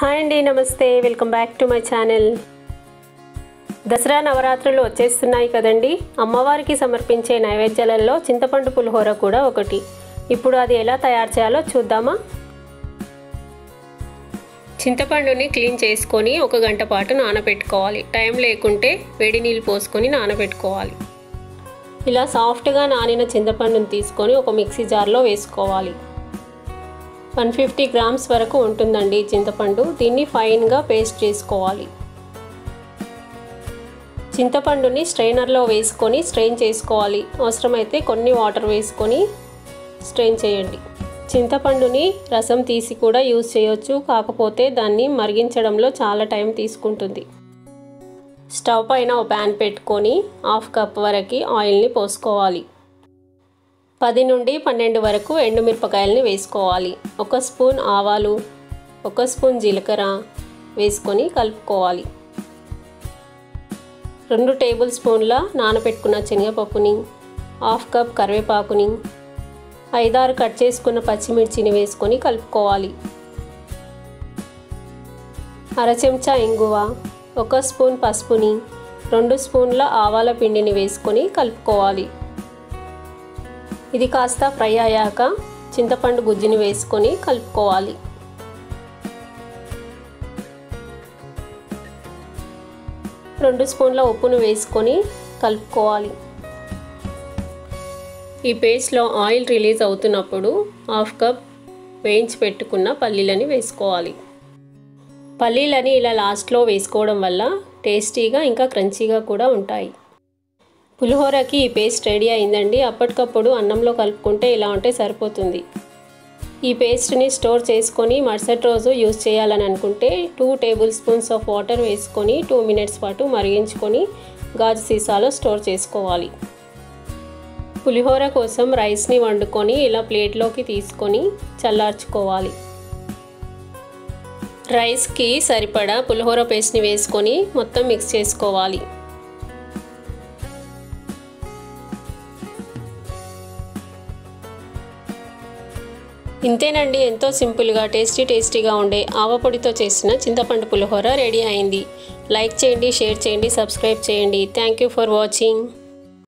hi అండి నమస్తే welcome back to my channel Dasara నవరాత్రులు వచ్చేస్తున్నాయి కదండి అమ్మవారికి సమర్పించే నైవేద్యాలలో చింతపండు పులిహోర కూడా ఒకటి ఇప్పుడు అది ఎలా తయారు చేయాలో చూద్దామా చింతపండుని క్లీన్ చేసుకొని ఒక గంట పాటు నానబెట్టుకోవాలి టైం లేకుంటే వేడి నీళ్ళు పోసుకొని నానబెట్టుకోవాలి ఇలా సాఫ్ట్గా నానిన చింతపండుని తీసుకొని ఒక మిక్సీ జార్లో వేసుకోవాలి వన్ ఫిఫ్టీ గ్రామ్స్ వరకు ఉంటుందండి చింతపండు దీన్ని ఫైన్గా పేస్ట్ చేసుకోవాలి చింతపండుని స్ట్రైనర్లో వేసుకొని స్ట్రెయిన్ చేసుకోవాలి అవసరమైతే కొన్ని వాటర్ వేసుకొని స్ట్రెయిన్ చేయండి చింతపండుని రసం తీసి కూడా యూజ్ చేయొచ్చు కాకపోతే దాన్ని మరిగించడంలో చాలా టైం తీసుకుంటుంది స్టవ్ పైన ఒక ప్యాన్ పెట్టుకొని హాఫ్ కప్ వరకు ఆయిల్ని పోసుకోవాలి పది నుండి పన్నెండు వరకు ఎండుమిరపకాయలని వేసుకోవాలి ఒక స్పూన్ ఆవాలు ఒక స్పూన్ జీలకర్ర వేసుకొని కలుపుకోవాలి రెండు టేబుల్ స్పూన్ల నానబెట్టుకున్న శనగపప్పుని హాఫ్ కప్ కరివేపాకుని ఐదారు కట్ చేసుకున్న పచ్చిమిర్చిని వేసుకొని కలుపుకోవాలి అర చెంచా ఇంగువ ఒక స్పూన్ పసుపుని రెండు స్పూన్ల ఆవాల పిండిని వేసుకొని కలుపుకోవాలి ఇది కాస్త ఫ్రై అయ్యాక చింతపండు గుజ్జుని వేసుకొని కలుపుకోవాలి రెండు స్పూన్ల ఉప్పును వేసుకొని కలుపుకోవాలి ఈ పేస్ట్లో ఆయిల్ రిలీజ్ అవుతున్నప్పుడు హాఫ్ కప్ వేయించి పెట్టుకున్న పల్లీలని వేసుకోవాలి పల్లీలని ఇలా లాస్ట్లో వేసుకోవడం వల్ల టేస్టీగా ఇంకా క్రంచీగా కూడా ఉంటాయి పులిహోరకి ఈ పేస్ట్ రెడీ అయిందండి అప్పటికప్పుడు అన్నంలో కలుపుకుంటే ఇలా ఉంటే సరిపోతుంది ఈ పేస్ట్ని స్టోర్ చేసుకొని మరుసటి రోజు యూజ్ చేయాలని అనుకుంటే two table spoons of water వేసుకొని టూ మినిట్స్ పాటు మరిగించుకొని గాజు సీసాలో స్టోర్ చేసుకోవాలి పులిహోర కోసం రైస్ని వండుకొని ఇలా ప్లేట్లోకి తీసుకొని చల్లార్చుకోవాలి రైస్కి సరిపడా పులిహోర పేస్ట్ని వేసుకొని మొత్తం మిక్స్ చేసుకోవాలి ఇంతేనండి ఎంతో సింపుల్గా టేస్టీ టేస్టీగా ఉండే ఆవపొడితో చేసిన చింతపండు పులిహోర రెడీ అయింది లైక్ చేయండి షేర్ చేయండి సబ్స్క్రైబ్ చేయండి థ్యాంక్ యూ ఫర్ వాచింగ్